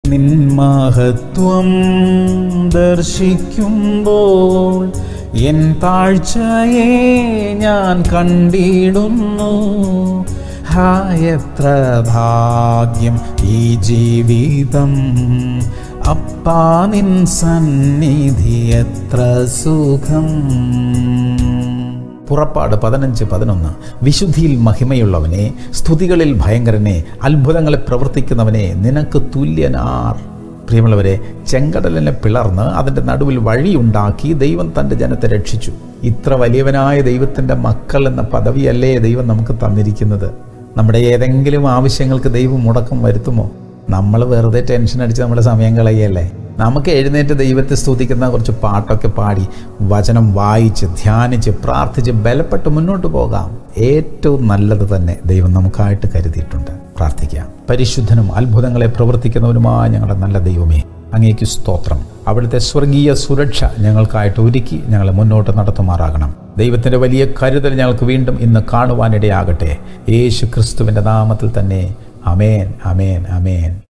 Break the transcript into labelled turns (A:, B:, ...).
A: നിൻ മഹത്വം ദർശിക്കുമ്പോൾ എൻ താഴ്ചയെ ഞാൻ കണ്ടിടുന്നു ഹായത്ര ഭാഗ്യം ഈ ജീവിതം അപ്പാ നിൻ സന്നിധി എത്ര സുഖം പുറപ്പാട് പതിനഞ്ച് പതിനൊന്ന് വിശുദ്ധിയിൽ മഹിമയുള്ളവനെ സ്തുതികളിൽ ഭയങ്കരനെ അത്ഭുതങ്ങളെ പ്രവർത്തിക്കുന്നവനെ നിനക്ക് തുല്യനാർ പ്രിയമുള്ളവരെ ചെങ്കടലിനെ പിളർന്ന് അതിൻ്റെ നടുവിൽ വഴിയുണ്ടാക്കി ദൈവം തൻ്റെ ജനത്തെ രക്ഷിച്ചു ഇത്ര വലിയവനായ ദൈവത്തിൻ്റെ മക്കൾ എന്ന പദവിയല്ലേ ദൈവം നമുക്ക് തന്നിരിക്കുന്നത് നമ്മുടെ ഏതെങ്കിലും ആവശ്യങ്ങൾക്ക് ദൈവം മുടക്കം വരുത്തുമോ നമ്മൾ വെറുതെ ടെൻഷൻ അടിച്ച് നമ്മുടെ സമയം കളയല്ലേ നമുക്ക് എഴുന്നേറ്റ് ദൈവത്തെ സ്തുതിക്കുന്ന കുറച്ച് പാട്ടൊക്കെ പാടി വചനം വായിച്ച് ധ്യാനിച്ച് പ്രാർത്ഥിച്ച് ബലപ്പെട്ട് മുന്നോട്ട് പോകാം ഏറ്റവും നല്ലത് തന്നെ ദൈവം നമുക്കായിട്ട് കരുതിയിട്ടുണ്ട് പ്രാർത്ഥിക്കാം പരിശുദ്ധനും അത്ഭുതങ്ങളെ പ്രവർത്തിക്കുന്നവനുമായ ഞങ്ങളുടെ നല്ല ദൈവമേ അങ്ങേക്ക് സ്തോത്രം അവിടുത്തെ സ്വർഗീയ സുരക്ഷ ഞങ്ങൾക്കായിട്ട് ഒരുക്കി ഞങ്ങളെ മുന്നോട്ട് നടത്തുമാറാകണം ദൈവത്തിൻ്റെ വലിയ കരുതൽ ഞങ്ങൾക്ക് വീണ്ടും ഇന്ന് കാണുവാനിടയാകട്ടെ യേശു ക്രിസ്തുവിൻ്റെ നാമത്തിൽ തന്നെ അമേൻ അമേൻ അമേൻ